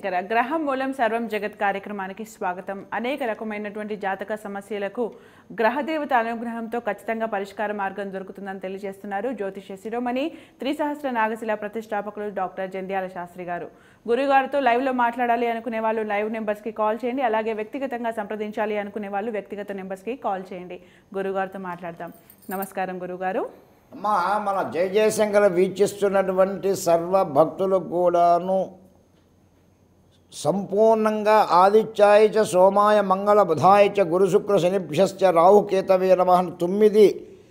చంద్రశేఖర గ్రహం మూలం సర్వం జగత్ కార్యక్రమానికి స్వాగతం అనేక రకమైనటువంటి జాతక సమస్యలకు గ్రహదేవత అనుగ్రహంతో ఖచ్చితంగా పరిష్కార మార్గం దొరుకుతుందని తెలియజేస్తున్నారు జ్యోతిష శిరోమణి త్రిసహస్ర నాగశిల ప్రతిష్టాపకులు డాక్టర్ జంధ్యాల శాస్త్రి గారు గురుగారితో లైవ్లో మాట్లాడాలి అనుకునే వాళ్ళు లైవ్ నెంబర్స్కి కాల్ చేయండి అలాగే వ్యక్తిగతంగా సంప్రదించాలి అనుకునే వాళ్ళు వ్యక్తిగత నెంబర్స్కి కాల్ చేయండి గురుగారితో మాట్లాడదాం నమస్కారం గురుగారు అమ్మా మన జయ జయశంకర వీక్షిస్తున్నటువంటి సర్వ భక్తులకు కూడాను సంపూర్ణంగా ఆదిత్యాయ చ సోమాయ మంగళ బుధాయ చ గురు శుక్ర శనిభ్యశ్చ రాహుకేతవే నమ అని తొమ్మిది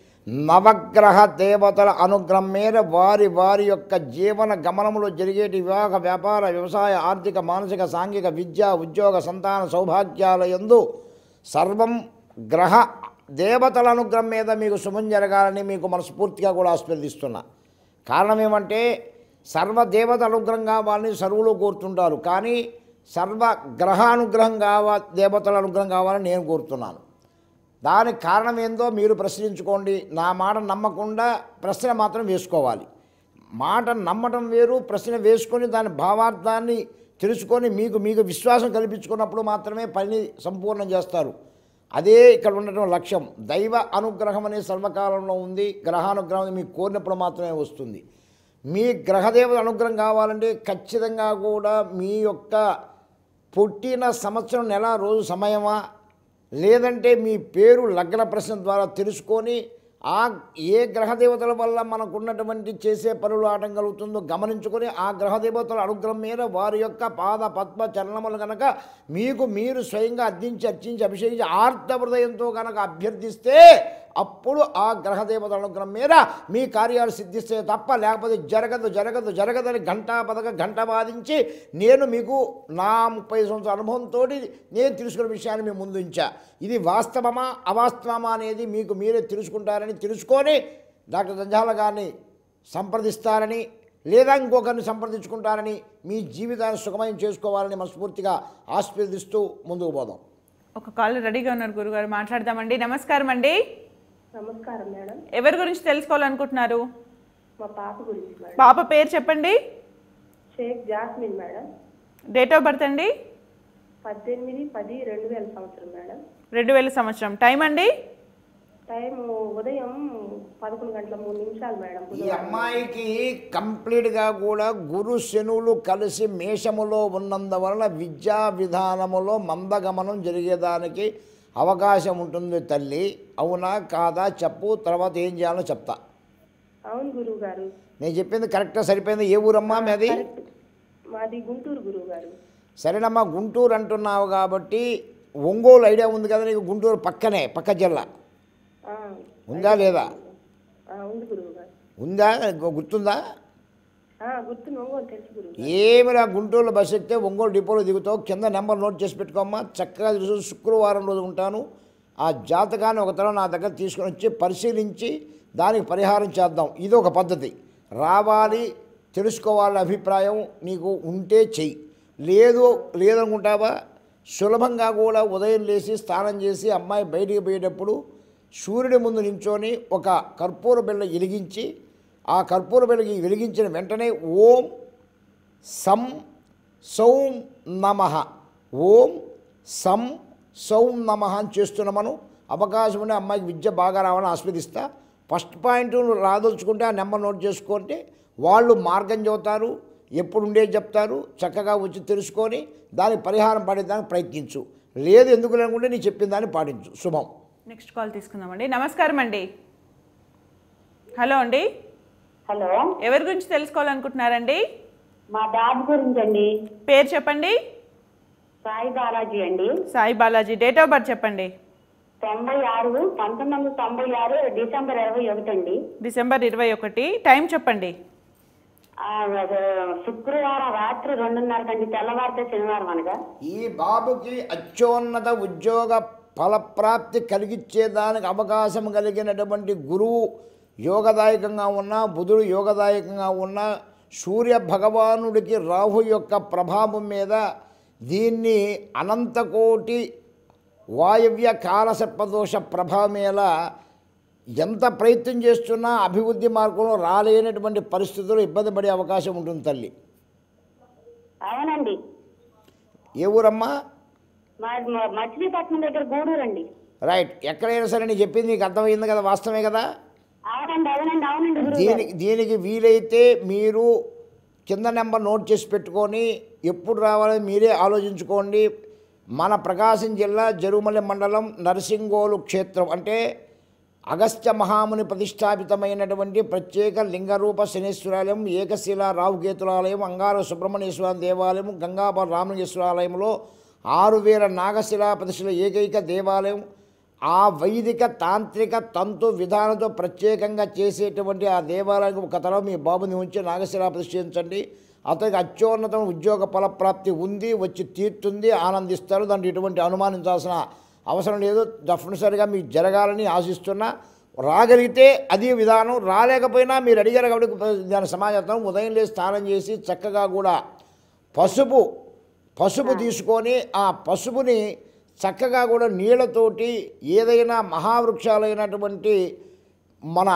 నవగ్రహ దేవతల అనుగ్రహం మేర వారి వారి యొక్క జీవన గమనములో జరిగేటి వివాహ వ్యాపార వ్యవసాయ ఆర్థిక మానసిక సాంఘిక విద్య ఉద్యోగ సంతాన సౌభాగ్యాల యందు సర్వం గ్రహ దేవతల అనుగ్రహం మీద మీకు శుభం జరగాలని మీకు మనస్ఫూర్తిగా కూడా ఆస్వాదిస్తున్నా కారణం ఏమంటే సర్వ దేవత అనుగ్రహం కావాలని సర్వులు కోరుతుంటారు కానీ సర్వ గ్రహ అనుగ్రహం కావా దేవతల అనుగ్రహం కావాలని నేను కోరుతున్నాను దానికి కారణం ఏందో మీరు ప్రశ్నించుకోండి నా మాట నమ్మకుండా ప్రశ్న మాత్రం వేసుకోవాలి మాట నమ్మటం వేరు ప్రశ్న వేసుకొని దాని భావార్థాన్ని తెలుసుకొని మీకు మీకు విశ్వాసం కల్పించుకున్నప్పుడు మాత్రమే పని సంపూర్ణం చేస్తారు అదే ఇక్కడ ఉండటం లక్ష్యం దైవ అనుగ్రహం అనే సర్వకాలంలో ఉంది గ్రహానుగ్రహం మీకు కోరినప్పుడు మాత్రమే వస్తుంది మీ గ్రహదేవత అనుగ్రహం కావాలంటే ఖచ్చితంగా కూడా మీ యొక్క పుట్టిన సంవత్సరం నెల రోజు సమయమా లేదంటే మీ పేరు లగ్న ప్రశ్న ద్వారా తెలుసుకొని ఆ ఏ గ్రహదేవతల వల్ల మనకు ఉన్నటువంటి చేసే పనులు ఆటం కలుగుతుందో గమనించుకొని ఆ గ్రహదేవతల అనుగ్రహం మీద వారి యొక్క పాద పద్మ చలనములు కనుక మీకు మీరు స్వయంగా అర్థించి అర్చించి అభిషేకించి ఆర్ధ హృదయంతో కనుక అభ్యర్థిస్తే అప్పుడు ఆ గ్రహదేవతల అనుగ్రహం మీద మీ కార్యాలు సిద్ధిస్తే తప్ప లేకపోతే జరగదు జరగదు జరగదని గంటా పదక గంట వాదించి నేను మీకు నా ముప్పై సంవత్సరాల అనుభవంతో నేను తెలుసుకున్న విషయాన్ని మీ ముందు ఉంచా ఇది వాస్తవమా అవాస్తవమా అనేది మీకు మీరే తెలుసుకుంటారని తెలుసుకొని డాక్టర్ జంజాల గారిని సంప్రదిస్తారని లేదా ఇంకొకరిని సంప్రదించుకుంటారని మీ జీవితాన్ని సుఖమయం చేసుకోవాలని మనస్ఫూర్తిగా ఆస్వాదిస్తూ ముందుకు పోదాం ఒక కాల్ రెడీగా ఉన్నారు గురుగారు మాట్లాడదామండి నమస్కారం అండి నమస్కారం మేడం ఎవరి గురించి తెలుసుకోవాలనుకుంటున్నారు మా పాప గురించి మేడం పాప పేరు చెప్పండి Sheikh Jasmine madam date of birth అండి పద్దెనిమిది పది రెండు వేల సంవత్సరం మేడం రెండు వేల సంవత్సరం టైం అండి టైం ఉదయం పదకొండు గంటల మూడు నిమిషాలు మేడం ఈ అమ్మాయికి కంప్లీట్గా కూడా గురు శనువులు కలిసి మేషములో ఉన్నందువలన విద్యా విధానములో మందగమనం జరిగేదానికి అవకాశం ఉంటుంది తల్లి అవునా కాదా చెప్పు తర్వాత ఏం చేయాలో చెప్తా అవును గురువు గారు నేను చెప్పింది కరెక్ట్గా సరిపోయింది ఏ ఊరమ్మా మీది మాది గుంటూరు గురువు గారు సరేనమ్మా గుంటూరు అంటున్నావు కాబట్టి ఒంగోలు ఐడియా ఉంది కదా నీకు గుంటూరు పక్కనే పక్క జిల్లా ఆ, ఉందా లేదా ఆ, ఉంది గురువు గారు ఉందా గుర్తుందా ఆ, గుర్తు ఒంగోలు తెలుసు గురువు గారు. ఏమిరా గుంటూరులో బస్సు ఎక్కితే ఒంగోలు డిపోలో దిగుతావు కింద నెంబర్ నోట్ చేసి పెట్టుకోమ్మా చక్కగా తెలుసు శుక్రవారం రోజు ఉంటాను ఆ జాతకాన్ని ఒక తరం నా దగ్గర తీసుకొని వచ్చి పరిశీలించి దానికి పరిహారం చేద్దాం ఇది ఒక పద్ధతి రావాలి తెలుసుకోవాలనే అభిప్రాయం నీకు ఉంటే చెయ్యి లేదు లేదనుకుంటావా సులభంగా కూడా ఉదయం లేచి స్నానం చేసి అమ్మాయి బయటికి పోయేటప్పుడు సూర్యుడి ముందు నించొని ఒక కర్పూర బిళ్ళ వెలిగించి ఆ కర్పూర బిళ్ళకి వెలిగించిన వెంటనే ఓం సం సౌం నమ ఓం సం సౌం నమ అని చేస్తున్నామను అవకాశం ఉండే అమ్మాయికి విద్య బాగా రావాలని ఆస్వాదిస్తా ఫస్ట్ పాయింట్ నువ్వు రాదలుచుకుంటే ఆ నెంబర్ నోట్ చేసుకుంటే వాళ్ళు మార్గం చెబుతారు ఎప్పుడు ఉండేది చెప్తారు చక్కగా వచ్చి తెలుసుకొని దానికి పరిహారం పడేదానికి ప్రయత్నించు లేదు ఎందుకు లేకుంటే నీ చెప్పిన దాన్ని పాటించు శుభం నెక్స్ట్ కాల్ తీసుకుందామండి నమస్కారం అండి హలో అండి హలో ఎవరి గురించి తెలుసుకోవాలనుకుంటున్నారండి మా బాబు గురించి అండి పేరు చెప్పండి సాయి బాలాజీ అండి Sai Balaji date of birth చెప్పండి తొంభై ఆరు పంతొమ్మిది వందల తొంభై ఆరు డిసెంబర్ ఇరవై ఒకటి అండి డిసెంబర్ ఇరవై ఒకటి టైం చెప్పండి ఆ, అది శుక్రవారం రాత్రి రెండున్నర కండి తెల్లవారితే శనివారం అనగా ఈ బాబుకి అత్యున్నత ఉద్యోగ ఫలప్రాప్తి కలిగించేదానికి అవకాశం కలిగినటువంటి గురువు యోగదాయకంగా ఉన్న బుధుడు యోగదాయకంగా ఉన్న సూర్య భగవానుడికి రాహు యొక్క ప్రభావం మీద దీన్ని అనంతకోటి వాయవ్య కాలసర్పదోష ప్రభావం ఎంత ప్రయత్నం చేస్తున్నా అభివృద్ధి మార్గంలో రాలేనటువంటి పరిస్థితుల్లో ఇబ్బంది పడే అవకాశం ఉంటుంది తల్లి అవునండి ఏ ఊరమ్మా మాది మ- మచిలీపట్నం దగ్గర గూడూరు అండి రైట్ ఎక్కడైనా సరే నేను చెప్పింది నీకు అర్థమైంది కదా వాస్తవమే కదా అవునండి అవునండి అవునండి గురువు గారు. దీనికి దీనికి వీలైతే మీరు కింద నెంబర్ నోట్ చేసి పెట్టుకొని ఎప్పుడు రావాలని మీరే ఆలోచించుకోండి మన ప్రకాశం జిల్లా జరుమల మండలం నరసింగోలు క్షేత్రం అంటే అగస్త్య మహాముని ప్రతిష్టాపితమైనటువంటి ప్రత్యేక లింగరూప శనేశ్వరాలయం ఏకశిల రావుకేతులాలయం అంగార సుబ్రహ్మణ్యేశ్వర దేవాలయం గంగాపర రామలింగేశ్వరాలయంలో ఆరు వేల నాగశిలా ప్రతిష్ఠల ఏకైక దేవాలయం ఆ వైదిక తాంత్రిక తంతు విధానంతో ప్రత్యేకంగా చేసేటువంటి ఆ దేవాలయానికి ఒక తరం మీ బాబుని ఉంచి నాగశిలా ప్రతిష్ఠించండి అతనికి అత్యున్నతం ఉద్యోగ ఫలప్రాప్తి ఉంది వచ్చి తీరుతుంది ఆనందిస్తారు దాంట్లో ఎటువంటి అనుమానించాల్సిన అవసరం లేదు తప్పనిసరిగా మీకు జరగాలని ఆశిస్తున్నా రాగలిగితే అది విధానం రాలేకపోయినా మీరు అడిగారు కాబట్టి దాని సమాజం ఉదయం లేచి స్నానం చేసి చక్కగా కూడా పసుపు పసుపు తీసుకొని ఆ పసుపుని చక్కగా కూడా నీళ్ళతోటి ఏదైనా మహావృక్షాలైనటువంటి మన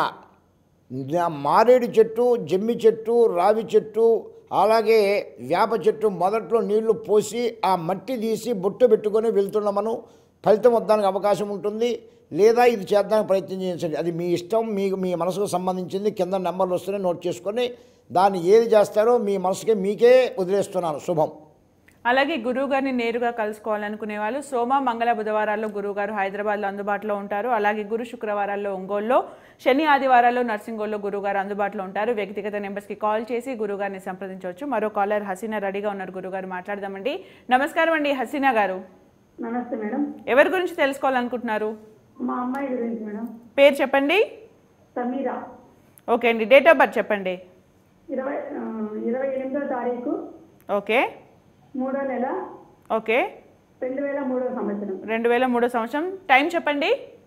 న- మారేడు చెట్టు జమ్మి చెట్టు రావి చెట్టు అలాగే వేప చెట్టు మొదట్లో నీళ్లు పోసి ఆ మట్టి తీసి బొట్టు పెట్టుకొని వెళ్తున్నామను ఫలితం వద్దానికి అవకాశం ఉంటుంది లేదా ఇది చేద్దానికి ప్రయత్నం చేయించండి అది మీ ఇష్టం మీ మీ మనసుకు సంబంధించింది కింద నెంబర్లు వస్తేనే నోట్ చేసుకొని దాన్ని ఏది చేస్తారో మీ మనసుకే మీకే వదిలేస్తున్నాను శుభం అలాగే గురువు గారిని నేరుగా కలుసుకోవాలనుకునే వాళ్ళు సోమ మంగళ బుధవారాల్లో గురువు గారు హైదరాబాద్లో అందుబాటులో ఉంటారు అలాగే గురు శుక్రవారాల్లో ఒంగోలులో శని ఆదివారాల్లో నర్సింగోల్లో గురువు గారు అందుబాటులో ఉంటారు వ్యక్తిగత నెంబర్స్కి కాల్ చేసి గురువు గారిని సంప్రదించవచ్చు మరో కాలర్ హసీనా రెడీగా ఉన్నారు గురువు గారు మాట్లాడదామండి నమస్కారం అండి హసీనా గారు నమస్తే మేడం ఎవరి గురించి తెలుసుకోవాలనుకుంటున్నారు మా అమ్మాయి గురించి మేడం పేరు చెప్పండి సమీరా ఓకే అండి డేట్ ఆఫ్ బర్త్ చెప్పండి ఇరవై ఆ, ఇరవై ఎనిమిదో తారీఖు ఓకే మూడో నెల ఓకే రెండు వేల మూడో సంవత్సరం రెండు వేల మూడో సంవత్సరం టైం చెప్పండి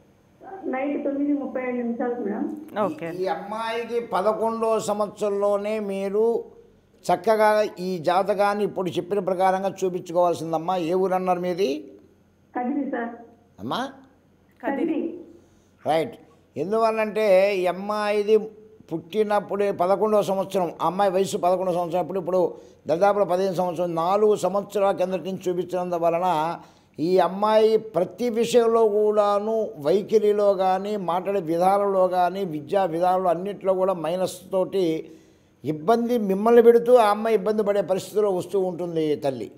నైట్ తొమ్మిది ముప్పై ఐదు నిమిషాలకు మేడం ఓకే ఈ అమ్మాయికి పదకొండో సంవత్సరంలోనే మీరు చక్కగా ఈ జాతకాన్ని ఇప్పుడు చెప్పిన ప్రకారంగా చూపించుకోవాల్సిందమ్మా ఏ ఊరు అన్నారు మీది కదిరి సార్ అమ్మా కదిరి రైట్ ఎందువల్లంటే ఈ అమ్మాయిది పుట్టినప్పుడే పదకొండవ సంవత్సరం ఆ అమ్మాయి వయసు పదకొండవ సంవత్సరం అప్పుడు ఇప్పుడు దాదాపు పదిహేను సంవత్సరం నాలుగు సంవత్సరాల కిందటి నుంచి చూపించినందు వలన ఈ అమ్మాయి ప్రతి విషయంలో కూడాను వైఖరిలో కానీ మాట్లాడే విధానంలో కానీ విద్యా విధానంలో అన్నింటిలో కూడా మైనస్ తోటి ఇబ్బంది మిమ్మల్ని పెడుతూ ఆ అమ్మాయి ఇబ్బంది పడే పరిస్థితిలో వస్తూ ఉంటుంది తల్లి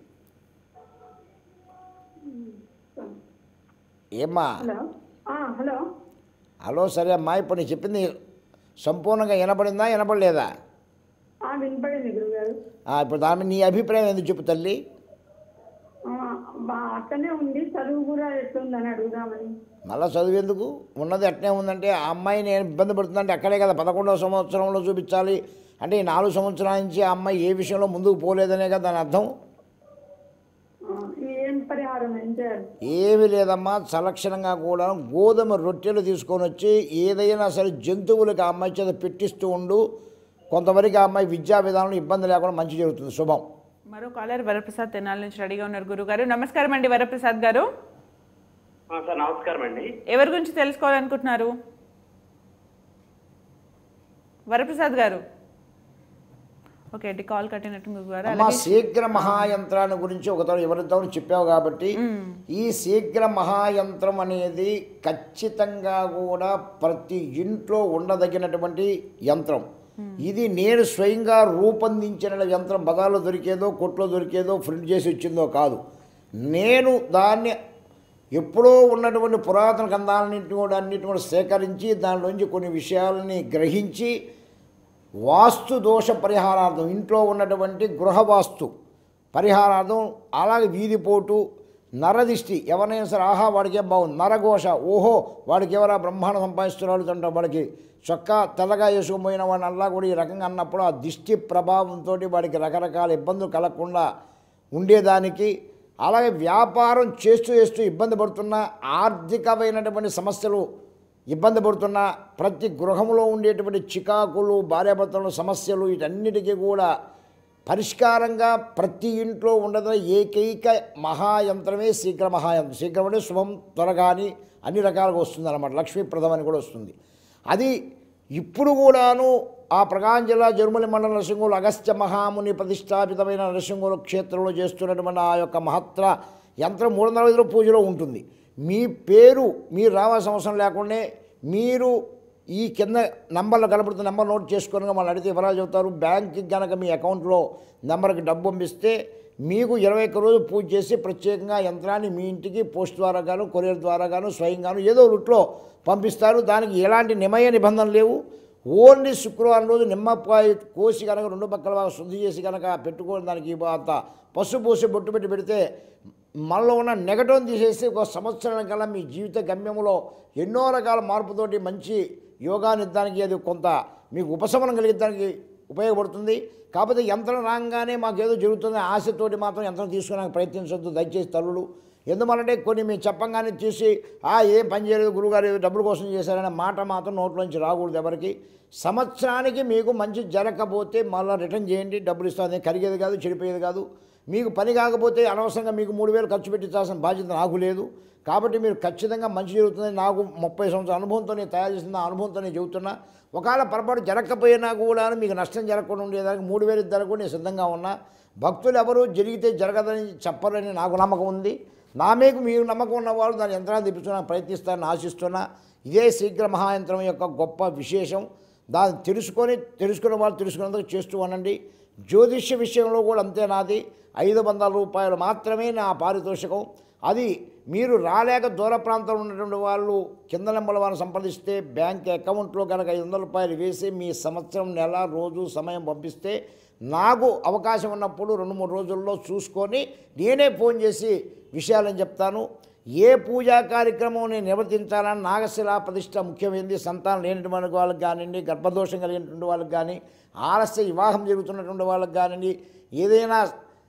ఏమ్మా హలో ఆ, హలో హలో సరే అమ్మా ఇప్పుడు నేను చెప్పింది సంపూర్ణంగా వినపడిందా వినపడలేదా ఆ, వినపడింది గురుగారు ఆ, ఇప్పుడు దాని మీద నీ అభిప్రాయం ఎందుకు చెప్పు తల్లి ఆ, బా అక్కడనే ఉంది చదువు కూడా ఎట్లుందని అడుగుదామని మళ్ళీ చదువు ఎందుకు ఉన్నది అట్నే ఉందంటే ఆ అమ్మాయి నేను ఇబ్బంది పడుతుందంటే అక్కడే కదా పదకొండవ సంవత్సరంలో చూపించాలి అంటే ఈ నాలుగు సంవత్సరాల నుంచి ఆ అమ్మాయి ఏ విషయంలో ముందుకు పోలేదనే కదా దాని అర్థం ఆ, ఏం పరిహారం ఏం చేయాలి ఏమీ లేదమ్మా సలక్షణంగా కూడా గోధుమ రొట్టెలు తీసుకొని వచ్చి ఏదైనా సరే జంతువులకు ఆ అమ్మాయి చేత పెట్టిస్తూ ఉండు కొంతవరకు ఆ అమ్మాయి విద్యా విధానంలో ఇబ్బంది లేకుండా మంచి జరుగుతుంది శుభం మరో కాలర్ వరప్రసాద్ తెనాల నుంచి రెడీగా ఉన్నారు గురువు గారు నమస్కారం అండి వరప్రసాద్ గారు ఆ, సార్ నమస్కారం అండి ఎవరి గురించి తెలుసుకోవాలనుకుంటున్నారు వరప్రసాద్ గారు ఓకే అండి కాల్ కట్టినట్టు గురువు గారు అమ్మా అలాగే శీఘ్ర మహాయంత్రాన్ని గురించి ఒకతో ఎవరితో చెప్పావు కాబట్టి ఈ శీఘ్ర మహాయంత్రం అనేది ఖచ్చితంగా కూడా ప్రతి ఇంట్లో ఉండదగినటువంటి యంత్రం ఇది నేను స్వయంగా రూపొందించిన యంత్రం బజార్లో దొరికేదో కొట్లో దొరికేదో ప్రింట్ చేసి వచ్చిందో కాదు నేను దాన్ని ఎప్పుడో ఉన్నటువంటి పురాతన గ్రంథాలన్నింటిని కూడా అన్నింటిని కూడా సేకరించి దానిలోంచి కొన్ని విషయాలని గ్రహించి వాస్తు దోష పరిహారార్థం ఇంట్లో ఉన్నటువంటి గృహవాస్తు పరిహారార్థం అలాగే వీధిపోటు నరదిష్టి ఎవరైనా సరే ఆహా వాడికి ఏం బాగుంది నరఘోష ఓహో వాడికి ఎవరా బ్రహ్మాండం సంపాదిస్తున్నాడు అంటే వాడికి చొక్కా తెల్లగా వేసుకుపోయిన వాడిని అల్లా కూడా ఈ రకంగా అన్నప్పుడు ఆ దిష్టి ప్రభావంతో వాడికి రకరకాల ఇబ్బందులు కలగకుండా ఉండేదానికి అలాగే వ్యాపారం చేస్తూ చేస్తూ ఇబ్బంది పడుతున్న ఆర్థికమైనటువంటి సమస్యలు ఇబ్బంది పడుతున్న ప్రతి గృహంలో ఉండేటువంటి చికాకులు భార్యాభర్తల సమస్యలు వీటన్నిటికీ కూడా పరిష్కారంగా ప్రతి ఇంట్లో ఉండదు ఏకైక మహాయంత్రమే శీఘ్ర మహాయంత్రం శీఘ్రం అంటే శుభం త్వరగా అని అన్ని రకాలుగా వస్తుంది అనమాట లక్ష్మీప్రదం అని కూడా వస్తుంది అది ఇప్పుడు కూడాను ఆ ప్రకాశం జిల్లా జరుమలి మండల నరసింహులు అగస్త్య మహాముని ప్రతిష్టాపితమైన నరసింహుల క్షేత్రంలో చేస్తున్నటువంటి ఆ యొక్క మహత్ర యంత్రం మూడు వందల ఐదులో పూజలో ఉంటుంది మీ పేరు మీరు రావాల్సిన అవసరం లేకుండా మీరు ఈ కింద నంబర్లు కనబడుతున్న నెంబర్ నోట్ చేసుకొని వాళ్ళు అడిగితే వివరాలు చెబుతారు బ్యాంక్కి కనుక మీ అకౌంట్లో నెంబర్కి డబ్బు పంపిస్తే మీకు ఇరవై ఒక్క రోజు పూజ చేసి ప్రత్యేకంగా యంత్రాన్ని మీ ఇంటికి పోస్ట్ ద్వారా గాను కొరియర్ ద్వారా గాను స్వయంగాను ఏదో రూట్లో పంపిస్తారు దానికి ఎలాంటి నిమయ నిబంధనలు లేవు ఓన్లీ శుక్రవారం రోజు నిమ్మకాయ కోసి కనుక రెండు పక్కల బాగా శుద్ధి చేసి కనుక పెట్టుకొని దానికి అంత పసుపు పోసి బొట్టు పెట్టి పెడితే మనలో ఉన్న నెగటివ్ తీసేసి ఒక సంవత్సరం కల్లా మీ జీవిత గమ్యంలో ఎన్నో రకాల మార్పుతోటి మంచి యోగా నిర్ధానికి అది కొంత మీకు ఉపశమనం కలిగించడానికి ఉపయోగపడుతుంది కాకపోతే యంత్రం రాగానే మాకేదో జరుగుతుంది ఆశతోటి మాత్రం యంత్రం తీసుకోవడానికి ప్రయత్నించొద్దు దయచేసి తల్లులు ఎందువల్లంటే కొన్ని మేము చెప్పంగానే చూసి ఆ ఏం పని చేయలేదు గురుగారు ఏదో డబ్బుల కోసం చేశారనే మాట మాత్రం నోట్లోంచి రాకూడదు ఎవరికి సంవత్సరానికి మీకు మంచి జరగకపోతే మళ్ళీ రిటర్న్ చేయండి డబ్బులు ఇస్తుంది కరిగేది కాదు చెడిపోయేది కాదు మీకు పని కాకపోతే అనవసరంగా మీకు మూడు వేలు ఖర్చు పెట్టించాల్సిన బాధ్యత నాకు లేదు కాబట్టి మీరు ఖచ్చితంగా మంచి జరుగుతుంది నాకు ముప్పై సంవత్సరాల అనుభవంతో నేను తయారు చేసిన ఆ అనుభవంతో నేను చెబుతున్నా ఒకవేళ పొరపాటు జరగకపోయినా కూడా మీకు నష్టం జరగకుండా ఉండేదానికి మూడు వేలు ఇద్దరు కూడా నేను సిద్ధంగా ఉన్నా భక్తులు ఎవరు జరిగితే జరగదని చెప్పరని నాకు నమ్మకం ఉంది నా మీద మీకు నమ్మకం ఉన్నవాళ్ళు దాని యంత్రాన్ని తెప్పించడానికి ప్రయత్నిస్తారని ఆశిస్తున్నా ఇదే శీఘ్ర మహాయంత్రం యొక్క గొప్ప విశేషం దాన్ని తెలుసుకొని తెలుసుకున్న వాళ్ళు తెలుసుకున్నందుకు చేస్తూ ఉండండి జ్యోతిష్య విషయంలో కూడా అంతే నాది ఐదు వందల రూపాయలు మాత్రమే నా పారితోషికం అది మీరు రాలేక దూర ప్రాంతంలో ఉన్నటువంటి వాళ్ళు కింద నెంబర్ వారిని సంప్రదిస్తే బ్యాంక్ అకౌంట్లో కనుక ఐదు వందల రూపాయలు వేసి మీ సంవత్సరం నెల రోజు సమయం పంపిస్తే నాకు అవకాశం ఉన్నప్పుడు రెండు మూడు రోజుల్లో చూసుకొని నేనే ఫోన్ చేసి విషయాలని చెప్తాను ఏ పూజా కార్యక్రమం నేను నిర్వర్తించాలని నాగశిలా ప్రతిష్ట ముఖ్యమైనది సంతానం లేనటువంటి వాళ్ళకి కానివ్వండి గర్భదోషం కలిగినటువంటి వాళ్ళకి కానీ ఆలస్య వివాహం జరుగుతున్నటువంటి వాళ్ళకి కానివ్వండి ఏదైనా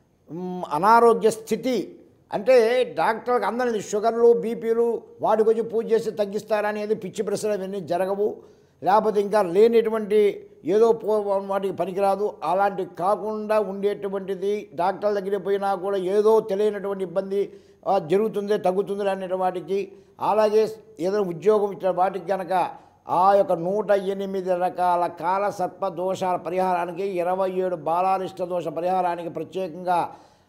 మ్, అనారోగ్య స్థితి అంటే డాక్టర్కి అందరిది షుగర్లు బీపీలు వాటికి వచ్చి పూజ చేసి తగ్గిస్తారనేది పిచ్చి ప్రశ్నలు ఇవన్నీ జరగవు లేకపోతే ఇంకా లేనిటువంటి ఏదో పో వాటికి పనికిరాదు అలాంటి కాకుండా ఉండేటువంటిది డాక్టర్ల దగ్గరికి పోయినా కూడా ఏదో తెలియనటువంటి ఇబ్బంది ఆ, జరుగుతుంది తగ్గుతుంది అనే వాటికి అలాగే ఏదైనా ఉద్యోగం ఇచ్చిన వాటికి కనుక ఆ యొక్క నూట ఎనిమిది రకాల కాల సర్ప దోషాల పరిహారానికి ఇరవై ఏడు బాలారిష్ట దోష పరిహారానికి ప్రత్యేకంగా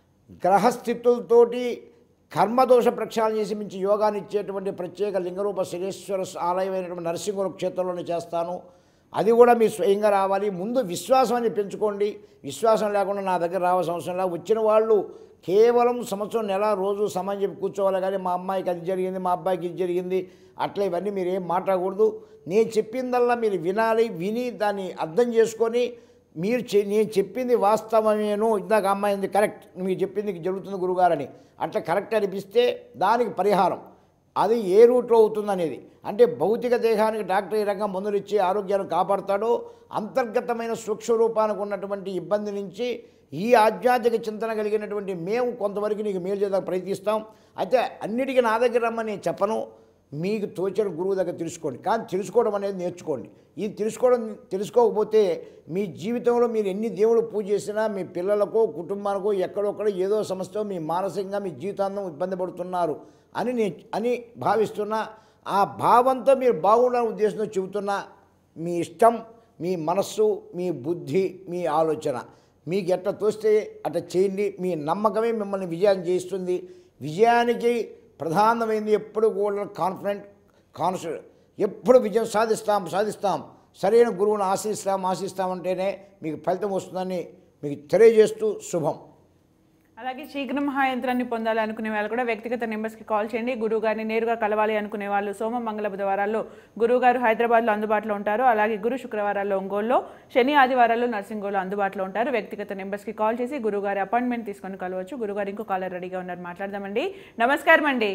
గ్రహస్థితులతోటి కర్మదోష ప్రక్షాళన చేసి మించి యోగాన్ని ఇచ్చేటువంటి ప్రత్యేక లింగరూప శనేశ్వర ఆలయమైనటువంటి నరసింహుల క్షేత్రంలోనే చేస్తాను అది కూడా మీరు స్వయంగా రావాలి ముందు విశ్వాసాన్ని పెంచుకోండి విశ్వాసం లేకుండా నా దగ్గర రావాల్సిన అవసరం లేదు వచ్చిన వాళ్ళు కేవలం సంవత్సరం నెల రోజు సమయం చెప్పి కూర్చోవాలి కానీ మా అమ్మాయికి అది జరిగింది మా అబ్బాయికి ఇది జరిగింది అట్లా ఇవన్నీ మీరు ఏం మాట్లాడకూడదు నేను చెప్పిందల్లా మీరు వినాలి విని దాన్ని అర్థం చేసుకొని మీరు చె నేను చెప్పింది వాస్తవమేను ఇందాక అమ్మాయింది కరెక్ట్ మీరు చెప్పింది జరుగుతుంది గురుగారని అట్లా కరెక్ట్ అనిపిస్తే దానికి పరిహారం అది ఏ రూట్లో అవుతుంది అనేది అంటే భౌతిక దేహానికి డాక్టర్ ఏ రకంగా మందులు ఇచ్చి ఆరోగ్యాన్ని కాపాడుతాడో అంతర్గతమైన సూక్ష్మ రూపానికి ఉన్నటువంటి ఇబ్బంది నుంచి ఈ ఆధ్యాత్మిక చింతన కలిగినటువంటి మేము కొంతవరకు నీకు మేలు చేయడానికి ప్రయత్నిస్తాం అయితే అన్నిటికీ నా దగ్గర రమ్మని నేను చెప్పను మీకు తోచిన గురువు దగ్గర తెలుసుకోండి కానీ తెలుసుకోవడం అనేది నేర్చుకోండి ఇది తెలుసుకోవడం తెలుసుకోకపోతే మీ జీవితంలో మీరు ఎన్ని దేవుడు పూజ చేసినా మీ పిల్లలకో కుటుంబానికో ఎక్కడొక్కడ ఏదో సమస్యతో మీ మానసికంగా మీ జీవితాంతం ఇబ్బంది పడుతున్నారు అని నేను అని భావిస్తున్నా ఆ భావంతో మీరు బాగుండాలని ఉద్దేశంతో చెబుతున్నా మీ ఇష్టం మీ మనస్సు మీ బుద్ధి మీ ఆలోచన మీకు ఎట్లా తోస్తే అట్లా చేయండి మీ నమ్మకమే మిమ్మల్ని విజయాన్ని చేయిస్తుంది విజయానికి ప్రధానమైనది ఎప్పుడు కూడా కాన్ఫిడెంట్ కాన్ఫిడెంట్ ఎప్పుడు విజయం సాధిస్తాం సాధిస్తాం సరైన గురువుని ఆశిస్తాం ఆశిస్తామంటేనే మీకు ఫలితం వస్తుందని మీకు తెలియజేస్తూ శుభం అలాగే శీఘ్ర మహాయంత్రాన్ని పొందాలి అనుకునే వాళ్ళు కూడా వ్యక్తిగత నెంబర్స్కి కాల్ చేయండి గురువు గారిని నేరుగా కలవాలి అనుకునే వాళ్ళు సోమ మంగళ బుధవారాల్లో గురువు గారు హైదరాబాద్లో అందుబాటులో ఉంటారు అలాగే గురు శుక్రవారాల్లో ఒంగోలులో శని ఆదివారాల్లో నర్సింగోలో అందుబాటులో ఉంటారు వ్యక్తిగత నెంబర్స్కి కాల్ చేసి గురువు గారి అపాయింట్మెంట్ తీసుకొని కలవచ్చు గురుగారు ఇంకో కాలర్ రెడీగా ఉన్నారు మాట్లాడదామండి నమస్కారం అండి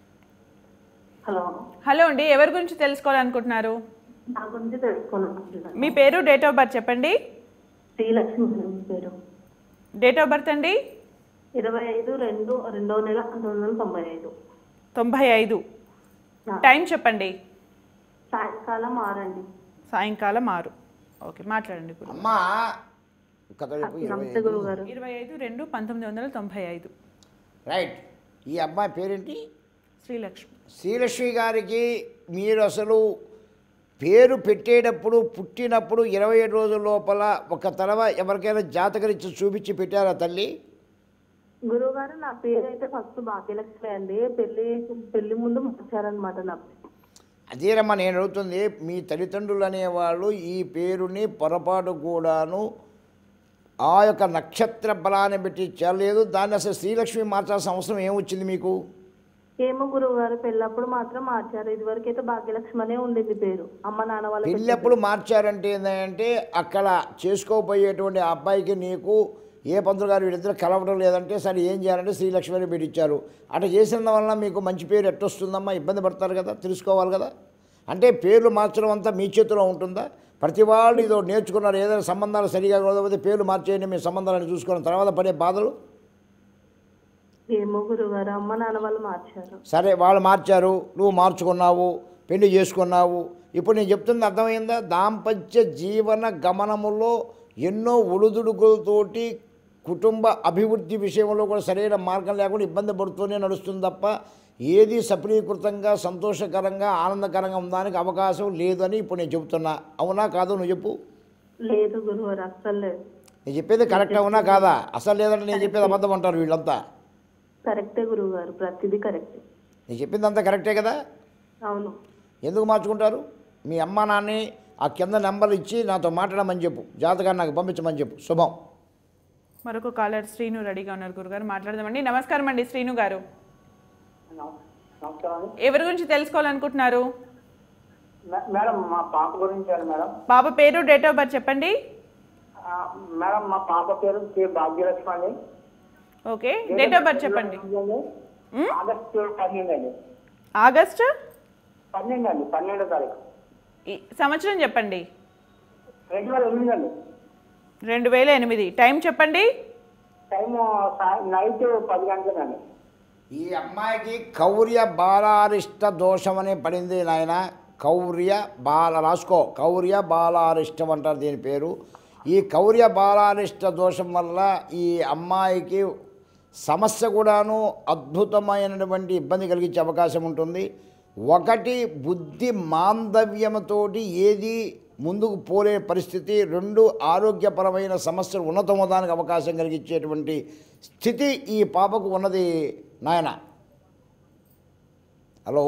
హలో హలో అండి ఎవరి గురించి తెలుసుకోవాలనుకుంటున్నారు నా గురించి తెలుసుకోవాలనుకుంటున్నాను మీ పేరు డేట్ ఆఫ్ బర్త్ చెప్పండి శ్రీలక్ష్మి మేడం పేరు డేట్ ఆఫ్ బర్త్ అండి ఇరవై ఐదు రెండు రెండో నెల పంతొమ్మిది వందల తొంభై ఐదు తొంభై ఐదు టైం చెప్పండి సాయంకాలం ఆరండి సాయంకాలం ఆరు ఓకే మాట్లాడండి గురు అమ్మా కథ రేపు ఇరవై నమస్తే గురువు గారు ఇరవై ఐదు రెండు పంతొమ్మిది వందల తొంభై ఐదు రైట్ ఈ అమ్మాయి పేరేంటి శ్రీలక్ష్మి శ్రీలక్ష్మి గారికి మీరు అసలు పేరు పెట్టేటప్పుడు పుట్టినప్పుడు ఇరవై ఏడు రోజుల లోపల ఒక తలవ ఎవరికైనా జాతకరిచ్చి చూపించి పెట్టారా తల్లి గురువు గారు నా పేరు అయితే ఫస్ట్ భాగ్యలక్ష్మి అండి పెళ్లి పెళ్లి ముందు మార్చారనమాట నా పేరు. అదేనమ్మా నేను అడుగుతుంది మీ తల్లిదండ్రులు అనేవాళ్ళు ఈ పేరుని పొరపాటు కూడాను ఆ యొక్క నక్షత్ర బలాన్ని పెట్టి చేయలేదు దాన్ని అసలు శ్రీలక్ష్మి మార్చాల్సిన అవసరం ఏమొచ్చింది మీకు ఏమో గురువు గారు పెళ్ళప్పుడు మాత్రం మార్చారు ఇదివరకు అయితే భాగ్యలక్ష్మి అనే ఉండింది పేరు అమ్మ నాన్న వాళ్ళ పెళ్ళప్పుడు మార్చారంటే ఏంటంటే అక్కడ చేసుకోబోయేటువంటి ఆ అబ్బాయికి నీకు ఏ పంతులు గారు వీళ్ళిద్దరు కలవడం లేదంటే సరే ఏం చేయాలంటే శ్రీలక్ష్మి అని పెట్టించారు అట్లా చేసిన వల్ల మీకు మంచి పేరు ఎట్టొస్తుందమ్మా ఇబ్బంది పడతారు కదా తెలుసుకోవాలి కదా అంటే పేర్లు మార్చడం అంతా మీ చేతిలో ఉంటుందా ప్రతి వాళ్ళు ఇదో నేర్చుకున్నారు ఏదైనా సంబంధాలు సరిగా కుదరకపోతే పేర్లు మార్చేయండి మీ సంబంధాలను చూసుకున్న తర్వాత పడే బాధలు ఏమో గురువు గారు అమ్మ నాన్న వాళ్ళు మార్చారు సరే వాళ్ళు మార్చారు నువ్వు మార్చుకున్నావు పెళ్లి చేసుకున్నావు ఇప్పుడు నేను చెప్తుంది అర్థమైందా దాంపత్య జీవన గమనములో ఎన్నో ఒడుదుడుకులతోటి కుటుంబ అభివృద్ధి విషయంలో కూడా సరైన మార్గం లేకుండా ఇబ్బంది పడుతూనే నడుస్తుంది తప్ప ఏది సఫలీకృతంగా సంతోషకరంగా ఆనందకరంగా ఉండడానికి అవకాశం లేదని ఇప్పుడు నేను చెబుతున్నా అవునా కాదు నువ్వు చెప్పు లేదు గురువు గారు అస్సలు లేదు నేను చెప్పేది కరెక్ట్ అవునా కాదా అసలు లేదంటే నేను చెప్పేది అబద్ధం అంటారు వీళ్ళంతా కరెక్టే గురువు గారు ప్రతిదీ కరెక్టే నేను చెప్పింది అంతా కరెక్టే కదా అవును ఎందుకు మార్చుకుంటారు మీ అమ్మ నాన్ని ఆ కింద నెంబర్ ఇచ్చి నాతో మాట్లాడమని చెప్పు జాతకాన్ని నాకు పంపించమని చెప్పు శుభం మరొక కాలర్ శ్రీను రెడీగా ఉన్నారు గురుగారు మాట్లాడదామండి నమస్కారం అండి శ్రీను గారు నమస్కారం ఎవరి గురించి తెలుసుకోవాలనుకుంటున్నారు మే- మేడం మా పాప గురించి అండి మేడం పాప పేరు డేట్ ఆఫ్ బర్త్ చెప్పండి ఆ, మేడం మా పాప పేరు కే భాగ్యలక్ష్మి అండి ఓకే డేట్ ఆఫ్ బర్త్ చెప్పండి మ్? ఆగస్టు పన్నెండు అండి ఆగస్ట్ పన్నెండు అండి పన్నెండో తారీఖు ఈ సంవత్సరం చెప్పండి రెండు వేల ఎనిమిది అండి రెండు వేల ఎనిమిది టైం చెప్పండి టైం నైట్ పది గంటలకండి ఈ అమ్మాయికి కౌర్య బాలారిష్ట దోషం అని పడింది నాయన కౌర్య బాల రాసుకో కౌర్య బాలారిష్టం అంటారు దీని పేరు ఈ కౌర్య బాలారిష్ట దోషం వల్ల ఈ అమ్మాయికి సమస్య కూడాను అద్భుతమైనటువంటి ఇబ్బంది కలిగించే అవకాశం ఉంటుంది ఒకటి బుద్ధి మాందవ్యంతోటి ఏది ముందుకు పోలే పరిస్థితి రెండు ఆరోగ్యపరమైన సమస్యలు ఉన్నతమవడానికి అవకాశం కలిగించేటువంటి స్థితి ఈ పాపకు ఉన్నది నాయన హలో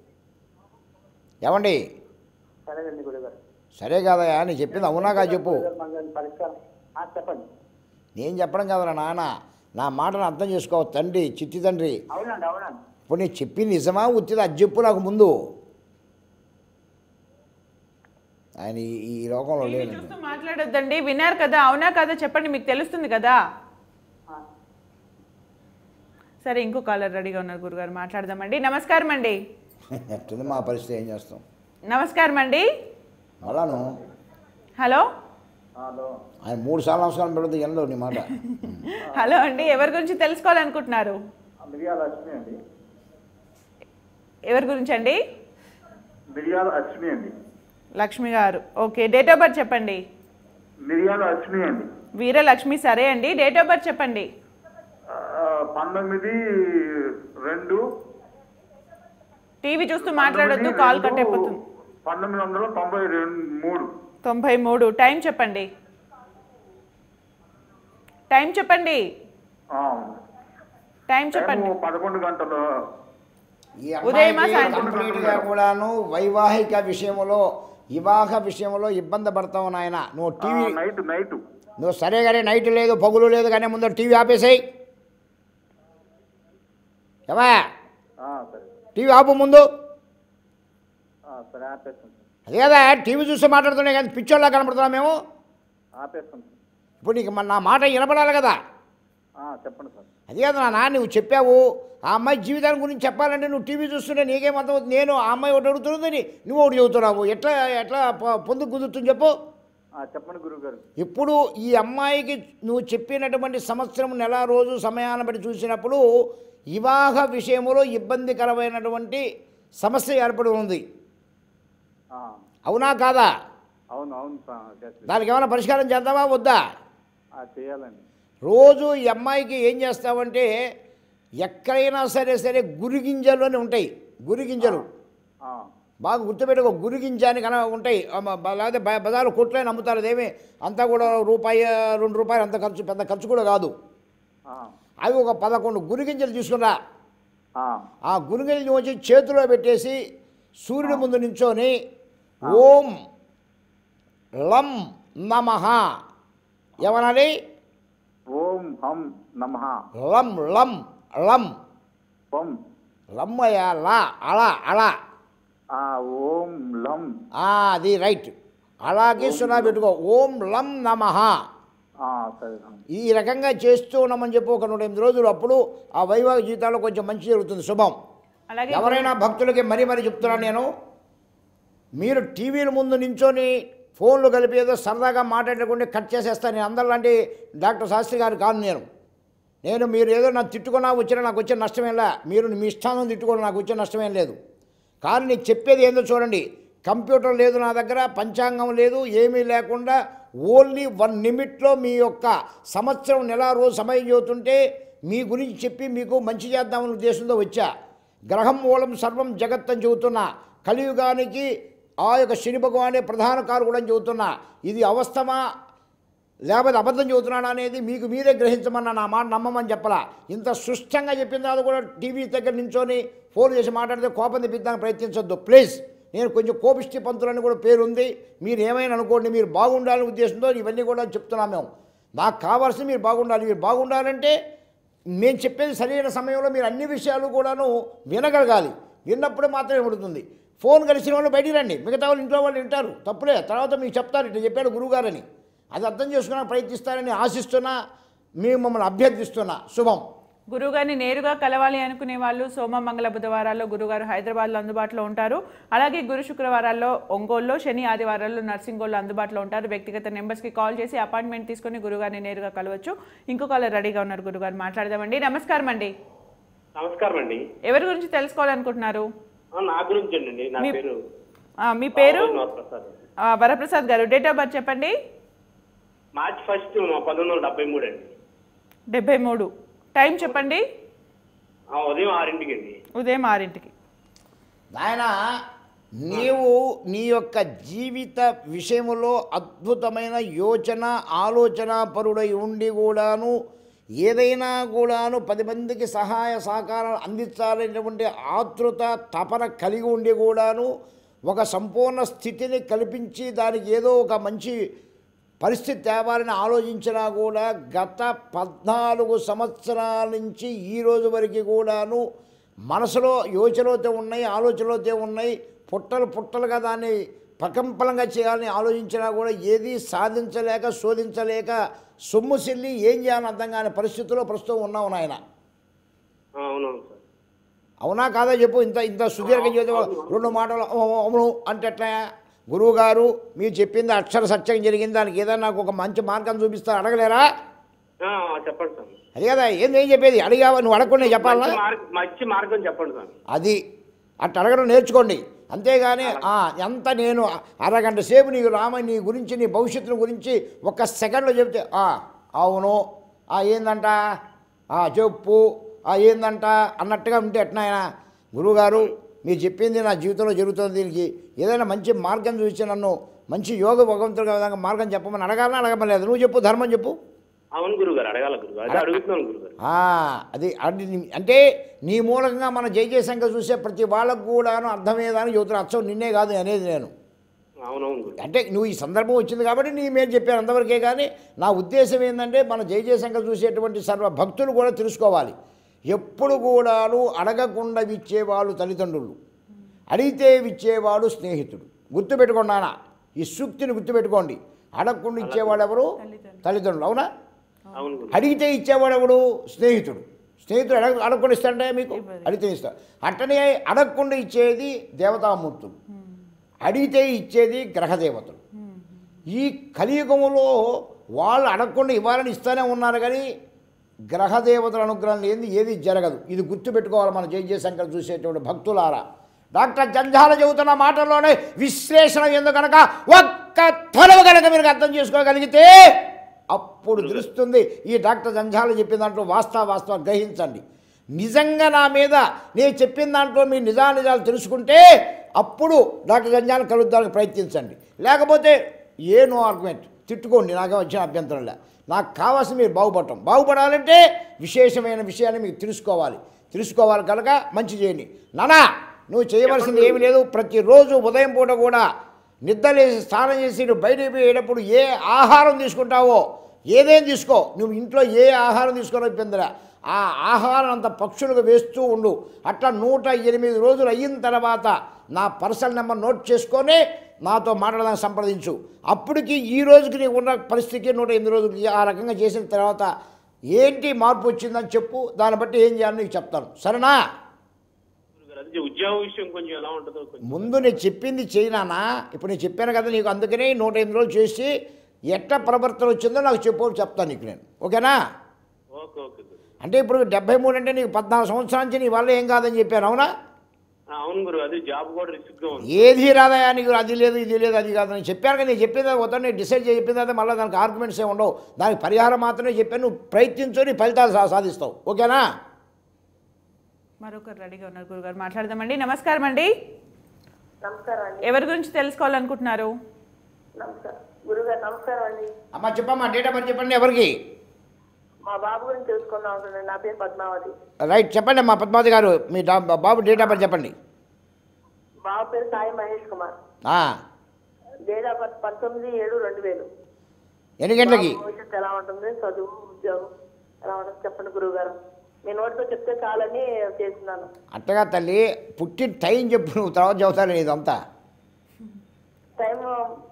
ఏమండి సరేనండి గురుగారు సరే కాదయా నేను చెప్పింది అవునా కాదు చెప్పు మనకి పరిష్కారం ఆ, చెప్పండి నేను చెప్పడం కాదురా నాన్న నా మాటను అర్థం చేసుకో తండ్రి చిట్టి తండ్రి అవునండి అవునండి ఇప్పుడు నేను చెప్పింది నిజమా ఉత్తిది అది చెప్పు నాకు ముందు ఆయన ఈ- ఈ లోకంలో లేడు చూస్తూ మాట్లాడొద్దండి విన్నారు కదా అవునా కదా చెప్పండి మీకు తెలుస్తుంది కదా సరే ఇంకో కాలర్ రెడీగా ఉన్నారు గురుగారు మాట్లాడదామండి నమస్కారం అండి ఎట్టుంది మా పరిస్థితి ఏం చేస్తాం నమస్కారం అండి అలాను హలో హలో ఆయన మూడు సార్లు నమస్కారం పెడుతుంది ఎంలో నీ మాట హలో అండి ఎవరి గురించి తెలుసుకోవాలనుకుంటున్నారు మిరియాల లక్ష్మి అండి ఎవరి గురించి అండి మిరియాల లక్ష్మి అండి లక్ష్మి గారు ఓకే డేట్ ఆఫ్ బర్త్ చెప్పండి మిరియాల లక్ష్మి అండి వీరలక్ష్మి సరే అండి డేట్ ఆఫ్ బర్త్ చెప్పండి పంతొమ్మిది రెండు టీవీ చూస్తూ మాట్లాడొద్దు కాల్ కట్ అయిపోతుంది పంతొమ్మిది వందల తొంభై రెండు మూడు తొంభై మూడు టైం చెప్పండి టైం చెప్పండి టైం చెప్పండి పదకొండు గంటలు ఈ ఉదయమా అమ్మాయికి సాయంత్రం? కంప్లీట్గా కూడాను వైవాహిక విషయంలో వివాహ విషయంలో ఇబ్బంది పడతావు నాయన నువ్వు టీవీ నైట్ నైట్ నువ్వు సరే కానీ నైట్ లేదు పగులు లేదు కానీ ముందు టీవీ ఆపేసాయి ఏమా సరే టీవీ ఆపు ముందు సరే ఆపేస్తాం అదే కదా టీవీ చూస్తే మాట్లాడుతున్నాయి కానీ పిచ్చోళ్ళ కనపడుతున్నాం మేము ఆపేస్తాం ఇప్పుడు నీకు మన నా మాట వినపడాలి కదా చెప్పండి సార్ అదే కదా నాన్న నువ్వు చెప్పావు ఆ అమ్మాయి జీవితాన్ని గురించి చెప్పాలంటే నువ్వు టీవీ చూస్తుంటే నీకేం అర్థమవుతుంది నేను ఆ అమ్మాయి ఒకటి అడుగుతున్నదని నువ్వు ఒకటి చెబుతున్నావు ఎట్లా ఎట్లా పొ- పొందుకు కుదురుతుంది చెప్పు చెప్పండి గురువు గారు ఇప్పుడు ఈ అమ్మాయికి నువ్వు చెప్పినటువంటి సంవత్సరం నెల రోజు సమయాన్ని బట్టి చూసినప్పుడు వివాహ విషయంలో ఇబ్బందికరమైనటువంటి సమస్య ఏర్పడి ఉంది అవునా కాదా అవును అవును సార్ దానికి ఏమైనా పరిష్కారం చేద్దామా వద్దా చేయాలండి రోజు ఈ అమ్మాయికి ఏం చేస్తావంటే ఎక్కడైనా సరే సరే గురి గింజలు అని ఉంటాయి గురి గింజలు బాగా గుర్తుపెట్టుకో గురిగించానికి అన ఉంటాయి అమ్మ, బ- లేకపోతే బ- బజారు కొట్లైన అమ్ముతారు అదేమి అంతా కూడా రూపాయి రెండు రూపాయలు అంత ఖర్చు పెద్ద ఖర్చు కూడా కాదు ఆ, అవి ఒక పదకొండు గురిగింజలు తీసుకురా ఆ, ఆ గురిగింజలు వచ్చి చేతిలో పెట్టేసి సూర్యుడి ముందు నించొని ఓం లం నమః ఏమనాలి ఓం హం నమ లం లం లం ఓం లమ్మయ్య లా అలా అలా ఆ ఓం లం ఆ, అది రైట్ అలాగే సున్నా పెట్టుకో ఓం లం నమః ఆ, సరే స్వామి. ఈ రకంగా చేస్తూ ఉన్నామని చెప్పి ఒక నూట ఎనిమిది రోజులు అప్పుడు ఆ వైవాహిక జీవితాల్లో కొంచెం మంచి జరుగుతుంది శుభం అలాగే ఎవరైనా భక్తులకి మరీ మరీ చెప్తున్నాను నేను మీరు టీవీల ముందు నించొని ఫోన్లు కలిపి ఏదో సరదాగా మాట్లాడకుండా కట్ చేసేస్తాను నేను అందరిలాంటి డాక్టర్ శాస్త్రి గారు కాదు నేను నేను మీరు ఏదో నాకు తిట్టుకున్నా వచ్చినా నాకు వచ్చే నష్టమేం లే మీరు మీ ఇష్టాన్ని తిట్టుకోవడం నాకు వచ్చే నష్టమేం లేదు కానీ నేను చెప్పేది ఏందో చూడండి కంప్యూటర్ లేదు నా దగ్గర పంచాంగం లేదు ఏమీ లేకుండా ఓన్లీ వన్ నిమిట్లో మీ యొక్క సంవత్సరం నెల రోజు సమయం చదువుతుంటే మీ గురించి చెప్పి మీకు మంచి చేద్దామనే ఉద్దేశంతో వచ్చా గ్రహం మూలం సర్వం జగత్ అని చెబుతున్నా కలియుగానికి ఆ యొక్క శని భగవానే ప్రధాన కారకుడు అని చెబుతున్నా ఇది అవస్థమా లేకపోతే అబద్ధం చెబుతున్నాడు అనేది మీకు మీరే గ్రహించమన్నా నా మాట నమ్మమని చెప్పలా ఇంత సుష్టంగా చెప్పిన తర్వాత కూడా టీవీ దగ్గర నించొని ఫోన్ చేసి మాట్లాడితే కోపం తెప్పించడానికి ప్రయత్నించొద్దు ప్లీజ్ నేను కొంచెం కోపిష్టి పంతులని కూడా పేరు ఉంది మీరు ఏమైనా అనుకోండి మీరు బాగుండాలనే ఉద్దేశంతో ఇవన్నీ కూడా చెప్తున్నాం మేము నాకు కావాల్సింది మీరు బాగుండాలి మీరు బాగుండాలంటే నేను చెప్పేది సరైన సమయంలో మీరు అన్ని విషయాలు కూడాను వినగలగాలి విన్నప్పుడు మాత్రమే పడుతుంది ఫోన్ కలిసిన వాళ్ళు బయటికి రండి మిగతా వాళ్ళు ఇంట్లో వాళ్ళు వింటారు తప్పులే తర్వాత మీకు చెప్తారు ఇట్లా చెప్పాడు గురువుగారని అది అర్థం చేసుకోవడానికి ప్రయత్నిస్తారని ఆశిస్తున్నా మేము మమ్మల్ని అభ్యర్థిస్తున్నా శుభం గురువుగారిని నేరుగా కలవాలి అనుకునే వాళ్ళు సోమ మంగళ బుధవారాల్లో గురుగారు హైదరాబాద్లో అందుబాటులో ఉంటారు అలాగే గురు శుక్రవారాల్లో ఒంగోలులో శని ఆదివారాల్లో నర్సింగోల్లో అందుబాటులో ఉంటారు వ్యక్తిగత నెంబర్స్కి కాల్ చేసి అపాయింట్మెంట్ తీసుకొని గురుగారిని నేరుగా కలవచ్చు ఇంకో కాలర్ రెడీగా ఉన్నారు గురుగారు మాట్లాడదామండి నమస్కారం అండి నమస్కారం అండి ఎవరి గురించి తెలుసుకోవాలనుకుంటున్నారు ఆ, నా గురించి అండి నా మీ- పేరు ఆ, మీ పేరు ప్రసాద్ ఆ, వరప్రసాద్ గారు డేట్ ఆఫ్ బర్త్ చెప్పండి మార్చ్ ఫస్ట్ పంతొమ్మిది వందల డెబ్బై మూడు అండి డెబ్బై మూడు టైం చెప్పండి ఆ, ఉదయం ఆరింటికి అండి ఉదయం ఆరింటికి నాయన నీవు నీ యొక్క జీవిత విషయంలో అద్భుతమైన యోచన ఆలోచన పరుడై ఉండి కూడాను ఏదైనా కూడాను పది మందికి సహాయ సహకారాలు అందించాలనేటువంటి ఆతృత తపన కలిగి ఉండి కూడాను ఒక సంపూర్ణ స్థితిని కల్పించి దానికి ఏదో ఒక మంచి పరిస్థితి తేవాలని ఆలోచించినా కూడా గత పద్నాలుగు సంవత్సరాల నుంచి ఈ రోజు వరకు కూడాను మనసులో యోచనలతో ఉన్నాయి ఆలోచనలతో ఉన్నాయి పుట్టలు పుట్టలుగా దాన్ని ప్రకంపలంగా చేయాలని ఆలోచించినా కూడా ఏది సాధించలేక శోధించలేక సొమ్ము సిల్లి ఏం చేయాలని అర్థం కాని పరిస్థితుల్లో ప్రస్తుతం ఉన్నావు నాయన ఆ, అవునవును సార్ అవునా కాదా చెప్పు ఇంత ఇంత సుదీర్ఘ జీవితం రెండు మాటలు "ఓ, ఓ, అవును అంటే ఎట్లా గురువు గారు మీరు చెప్పింది అక్షర సత్యం జరిగింది దానికి ఏదైనా నాకు ఒక మంచి మార్గం చూపిస్తారు అడగలేరా ఆ, చెప్పండి సార్ అది కదా ఏంది ఏం చెప్పేది అడిగావా నువ్వు అడగకుండా చెప్పాలా మంచి మార్గ మంచి మార్గం చెప్పండి సార్ అది అట్ట అడగడం నేర్చుకోండి అంతేగాని "ఆ, ఎంత నేను అరగంట సేపు నీకు రామ నీ గురించి నీ భవిష్యత్తు గురించి ఒక సెకండ్లో చెప్తే "ఆ, అవును ఆ ఏందంట ఆ చెప్పు ఆ ఏందంట అన్నట్టుగా ఉంటే ఎట్నాయన గురువుగారు మీరు చెప్పింది నా జీవితంలో జరుగుతుంది దీనికి ఏదైనా మంచి మార్గం చూసి నన్ను మంచి యోగ భగవంతుడిగా విధంగా మార్గం చెప్పమని అడగాలని అడగమలేదు నువ్వు చెప్పు ధర్మం చెప్పు అవును గురుగారు అడగాల గురుగారు అదే అడుగుతున్నాను గురుగారు ఆ, అది అది నీ- అంటే నీ మూలంగా మన జై జయశంకర్ చూసే ప్రతి వాళ్ళకు కూడాను అర్థమయ్యేదాన్ని చెబుతున్నా అచ్చం నిన్నే కాదు అనేది నేను అవునవును గురు అంటే నువ్వు ఈ సందర్భం వచ్చింది కాబట్టి నీ మీద చెప్పాను అంతవరకే కానీ నా ఉద్దేశం ఏంటంటే మన జై జయశంకర్ చూసేటువంటి సర్వ భక్తులు కూడా తెలుసుకోవాలి ఎప్పుడు కూడాను అడగకుండా ఇచ్చేవాళ్ళు తల్లిదండ్రులు అడిగితే ఇచ్చేవాడు స్నేహితుడు గుర్తుపెట్టుకున్నానా ఈ సూక్తిని గుర్తుపెట్టుకోండి అడగకుండా ఇచ్చేవాడు ఎవరు తల్లిదండ్రులు అవునా అవును గురు అడిగితే ఇచ్చేవాడు ఎవడు స్నేహితుడు స్నేహితుడు అడగ అడగకుండా ఇస్తాడంటే మీకు అడిగితే ఇస్తాడు అట్టనే అడగకుండా ఇచ్చేది దేవతామూర్తులు అడిగితే ఇచ్చేది గ్రహదేవతలు ఈ కలియుగంలో వాళ్ళు అడగకుండా ఇవ్వాలని ఇస్తూనే ఉన్నారు కానీ గ్రహదేవతల అనుగ్రహం లేని ఏది జరగదు ఇది గుర్తుపెట్టుకోవాలి మన జయ జయశంకర్ చూసేటువంటి భక్తులారా డాక్టర్ జంజాల చెబుతున్న మాటల్లోనే విశ్లేషణ ఎందుకు కనుక ఒక్క తొలవ కనుక మీరు అర్థం చేసుకోగలిగితే అప్పుడు తెలుస్తుంది ఈ డాక్టర్ జంజాల చెప్పిన దాంట్లో వాస్తవ వాస్తవ గ్రహించండి నిజంగా నా మీద నేను చెప్పిన దాంట్లో మీ నిజానిజాలు తెలుసుకుంటే అప్పుడు డాక్టర్ గంజాన్ని కలుద్దానికి ప్రయత్నించండి లేకపోతే ఏ నో ఆర్గ్యుమెంట్ తిట్టుకోండి నాకే వచ్చిన అభ్యంతరం లే నాకు కావాల్సిన మీరు బాగుపడటం బాగుపడాలంటే విశేషమైన విషయాన్ని మీకు తెలుసుకోవాలి తెలుసుకోవాలి కనుక మంచి చేయండి నానా నువ్వు చేయవలసింది ఏమీ లేదు ప్రతిరోజు ఉదయం పూట కూడా నిద్రలేసి స్నానం చేసి నువ్వు బయటికి పోయేటప్పుడు ఏ ఆహారం తీసుకుంటావో ఏదేం తీసుకో నువ్వు ఇంట్లో ఏ ఆహారం తీసుకోనో ఇబ్బందిరా ఆ ఆహారం అంత పక్షులకు వేస్తూ ఉండు అట్లా నూట ఎనిమిది రోజులు అయిన తర్వాత నా పర్సనల్ నెంబర్ నోట్ చేసుకొని నాతో మాట్లాడడానికి సంప్రదించు అప్పటికి ఈ రోజుకి నీకు ఉన్న పరిస్థితికి నూట ఎనిమిది రోజులకి ఆ రకంగా చేసిన తర్వాత ఏంటి మార్పు వచ్చిందని చెప్పు దాన్ని బట్టి ఏం చేయాలని నీకు చెప్తాను సరేనా గురుగారు అదే ఉద్యోగ విషయం కొంచెం ఎలా ఉంటుందో కొంచెం ముందు నేను చెప్పింది చేయనానా ఇప్పుడు నేను చెప్పాను కదా నీకు అందుకనే నూట ఎనిమిది రోజులు చేసి ఎట్లా ప్రవర్తన వచ్చిందో నాకు చెప్పు చెప్తాను నీకు నేను ఓకేనా ఓకే ఓకే గురు అంటే ఇప్పుడు డెబ్బై మూడు అంటే నీకు పద్నాలుగు సంవత్సరాల నుంచి నీ వల్ల ఏం కాదని చెప్పాను అవునా ఆ, అవును గురు అదే జాబ్ కూడా రిస్క్ గా ఉంది ఏది రాదయా నీకు అది లేదు ఇది లేదు అది కాదు నేను చెప్పాను కదా నేను చెప్పిన తర్వాత నేను డిసైడ్ చేసి చెప్పిన తర్వాత మళ్ళీ దానికి ఆర్గ్యుమెంట్స్ ఏమి ఉండవు దానికి పరిహారం మాత్రమే చెప్పాను నువ్వు ప్రయత్నించు నీ ఫలితాలు సా- సాధిస్తావు ఓకేనా మరొకరు రెడీగా ఉన్నారు గురుగారు మాట్లాడదామండి నమస్కారం అండి నమస్కారం అండి ఎవరి గురించి తెలుసుకోవాలనుకుంటున్నారు నమస్కారం గురుగారు నమస్కారం అండి అమ్మ చెప్పమ్మా డేట్ ఆఫ్ బర్త్ చెప్పండి ఎవరికి మా బాబు గురించి తెలుసుకుందాం అనుకుంటున్నాను నా పేరు పద్మావతి రైట్ చెప్పండి అమ్మా పద్మావతి గారు మీ డా- బాబు డేట్ ఆఫ్ బర్త్ చెప్పండి బాబు పేరు సాయి మహేష్ కుమార్ ఆ, డేట్ ఆఫ్ బర్త్ పంతొమ్మిది ఏడు రెండు వేలు ఎన్ని గంటలకి బాబు భవిష్యత్తు ఎలా ఉంటుంది చదువు ఉద్యోగం ఎలా ఉంటుంది చెప్పండి గురువు గారు మీ నోటితో చెప్తే చాలని చేస్తున్నాను అట్టగా తల్లి పుట్టిన టైం చెప్పు నువ్వు తర్వాత చెబుతాను ఇదంతా టైం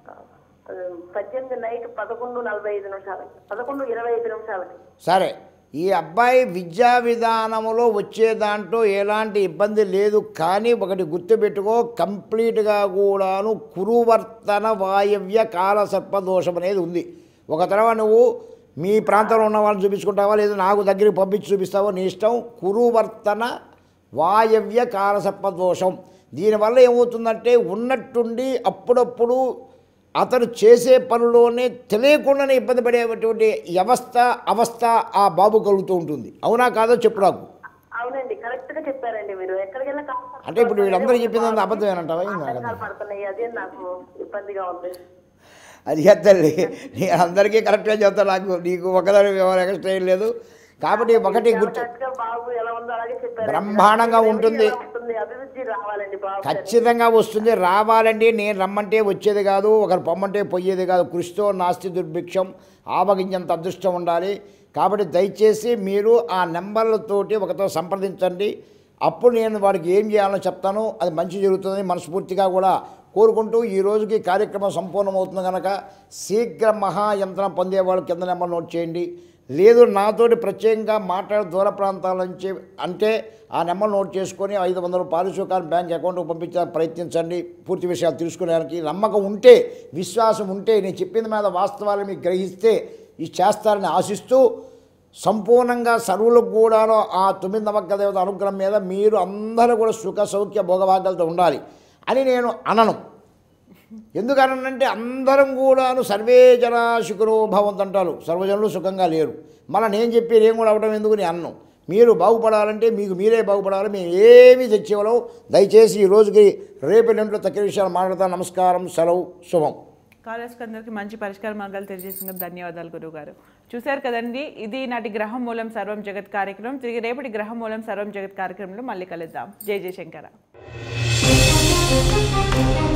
ఆ, పద్దెనిమిది నైట్ పదకొండు నలభై ఐదు నిమిషాలకి పదకొండు ఇరవై ఐదు నిమిషాలకి సరే ఈ అబ్బాయి విద్యా విధానములో వచ్చే దాంట్లో ఎలాంటి ఇబ్బంది లేదు కానీ ఒకటి గుర్తుపెట్టుకో కంప్లీట్గా కూడాను కురువర్తన వాయవ్య కాల సర్పదోషం అనేది ఉంది ఒక తర్వాత నువ్వు మీ ప్రాంతంలో ఉన్న వాళ్ళని చూపించుకుంటావా లేదా నాకు దగ్గరికి పంపించి చూపిస్తావో నీ ఇష్టం కురువర్తన వాయవ్య కాల సర్పదోషం దీనివల్ల ఏమవుతుందంటే ఉన్నట్టుండి అప్పుడప్పుడు అతను చేసే పనిలోనే తెలియకుండానే ఇబ్బంది పడేటువంటి వ్యవస్థ అవస్థ ఆ బాబు కలుగుతూ ఉంటుంది అవునా కాదో చెప్పు నాకు అవునండి కరెక్ట్ గా చెప్పారండి మీరు ఎక్కడికి వెళ్ళినా కాస్త అంటే ఇప్పుడు వీళ్ళందరూ చెప్పింది అబద్ధమేనంటావా ఏం కాదు ఆటంకాలు పడుతున్నాయి అదే నాకు ఇబ్బందిగా ఉంది అది తల్లి నీ అందరికీ కరెక్ట్గా చెప్తాను నాకు నీకు ఒకదాని వ్యవహారం ఎక్స్ట్రా ఏం లేదు కాబట్టి ఒకటి గుర్తు కరెక్ట్ గా బాబు ఎలా ఉందో అలాగే చెప్పారు బ్రహ్మాండంగా ఉంటుంది. ఉంటుంది అభివృద్ధి రావాలండి బాబు ఖచ్చితంగా వస్తుంది రావాలండి నేను రమ్మంటే వచ్చేది కాదు ఒకరు పొమ్మంటే పోయేది కాదు కృషితో నాస్తి దుర్భిక్షం ఆవగించంత అదృష్టం ఉండాలి కాబట్టి దయచేసి మీరు ఆ నెంబర్లతోటి ఒకతో సంప్రదించండి అప్పుడు నేను వాడికి ఏం చేయాలో చెప్తాను అది మంచి జరుగుతుందని మనస్ఫూర్తిగా కూడా కోరుకుంటూ ఈ రోజుకి కార్యక్రమం సంపూర్ణమవుతుంది కనుక శీఘ్ర మహాయంత్రం పొందేవాళ్ళు కింద నెంబర్ నోట్ చేయండి లేదు నాతోటి ప్రత్యేకంగా మాట్లాడే దూర ప్రాంతాల నుంచి అంటే ఆ నెంబర్ నోట్ చేసుకొని ఐదు వందల పారిశోకాన్ని బ్యాంక్ అకౌంట్కి పంపించడానికి ప్రయత్నించండి పూర్తి విషయాలు తెలుసుకునేదానికి నమ్మకం ఉంటే విశ్వాసం ఉంటే నేను చెప్పిన మీద వాస్తవాలు మీకు గ్రహిస్తే ఇది చేస్తారని ఆశిస్తూ సంపూర్ణంగా సర్వులకు కూడాను ఆ తొమ్మిది నవగ్ర దేవత అనుగ్రహం మీద మీరు అందరూ కూడా సుఖ సౌఖ్య భోగభాగ్యాలతో ఉండాలి అని నేను అనను ఎందుకనంటే అందరం కూడాను సర్వే జన సుఖరో భవంతు అంటారు సర్వజనులు సుఖంగా లేరు మళ్ళీ నేను చెప్పి నేను కూడా అవడం ఎందుకు నేను అన్నం మీరు బాగుపడాలంటే మీకు మీరే బాగుపడాలి మేము ఏమీ తెచ్చేవాళ్ళం దయచేసి ఈ రోజుకి రేపు ఇంట్లో తక్కువ విషయాలు మాట్లాడతాను నమస్కారం సెలవు శుభం కాలర్స్కి అందరికీ మంచి పరిష్కార మార్గాలు తెలియజేసినందుకు ధన్యవాదాలు గురువు గారు చూశారు కదండి ఇది నాటి గ్రహం మూలం సర్వం జగత్ కార్యక్రమం తిరిగి రేపటి గ్రహం మూలం సర్వం జగత్ కార్యక్రమంలో మళ్ళీ కలుద్దాం జై జయశంకర